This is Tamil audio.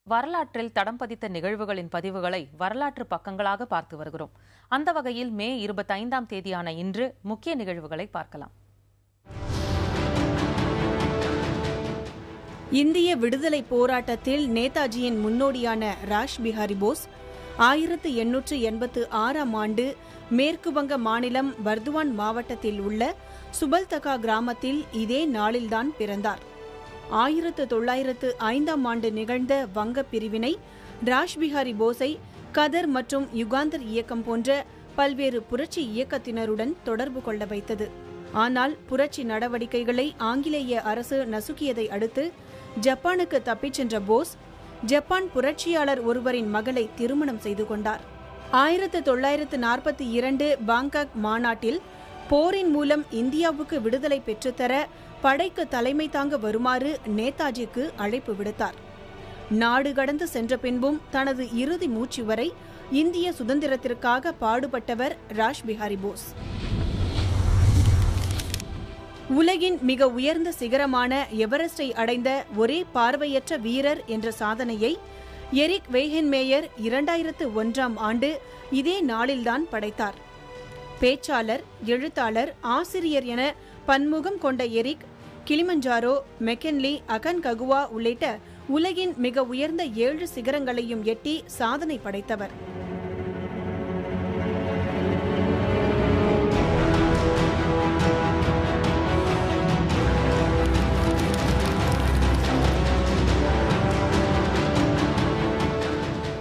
வரலாற்றில் தடம் பதித்த நிகழ்வுகளின் பதிவுகளை வரலாற்று பக்கங்களாக பார்த்து வருகிறோம் அந்த வகையில் மே இருபத்தைந்தாம் தேதியான இன்று முக்கிய நிகழ்வுகளை பார்க்கலாம் இந்திய விடுதலை போராட்டத்தில் நேதாஜியின் முன்னோடியான ராஷ் பிஹாரி போஸ் ஆயிரத்து எண்ணூற்று எண்பத்து ஆறாம் ஆண்டு மேற்கு வங்க மாநிலம் பர்துவான் மாவட்டத்தில் உள்ள சுபல்தகா கிராமத்தில் இதே நாளில்தான் பிறந்தார் ஆயிரத்து தொள்ளாயிரத்து ஐந்தாம் ஆண்டு நிகழ்ந்த வங்க பிரிவினை ராஷ் பிஹாரி போஸை கதர் மற்றும் யுகாந்தர் இயக்கம் போன்ற பல்வேறு புரட்சி இயக்கத்தினருடன் தொடர்பு கொள்ள வைத்தது ஆனால் புரட்சி நடவடிக்கைகளை ஆங்கிலேய அரசு நசுக்கியதை அடுத்து ஜப்பானுக்கு தப்பிச் சென்ற போஸ் ஜப்பான் புரட்சியாளர் ஒருவரின் மகளை திருமணம் செய்து கொண்டார் ஆயிரத்து தொள்ளாயிரத்து நாற்பத்தி இரண்டு பாங்காக் மாநாட்டில் போரின் மூலம் இந்தியாவுக்கு விடுதலை பெற்றுத்தர படைக்கு தலைமை தாங்க வருமாறு நேதாஜிக்கு அழைப்பு விடுத்தார் நாடு கடந்து சென்ற பின்பும் தனது இறுதி மூச்சு வரை இந்திய சுதந்திரத்திற்காக பாடுபட்டவர் ராஷ் பிஹாரி போஸ் உலகின் மிக உயர்ந்த சிகரமான எவரெஸ்டை அடைந்த ஒரே பார்வையற்ற வீரர் என்ற சாதனையை எரிக் வெய்ஹென்மேயர் இரண்டாயிரத்து ஒன்றாம் ஆண்டு இதே நாளில்தான் படைத்தார் பேச்சாளர் எழுத்தாளர் ஆசிரியர் என பன்முகம் கொண்ட எரிக் கிளிமஞ்சாரோ மெக்கன்லி அகன்ககுவா உள்ளிட்ட உலகின் மிக உயர்ந்த ஏழு சிகரங்களையும் எட்டி சாதனை படைத்தவர்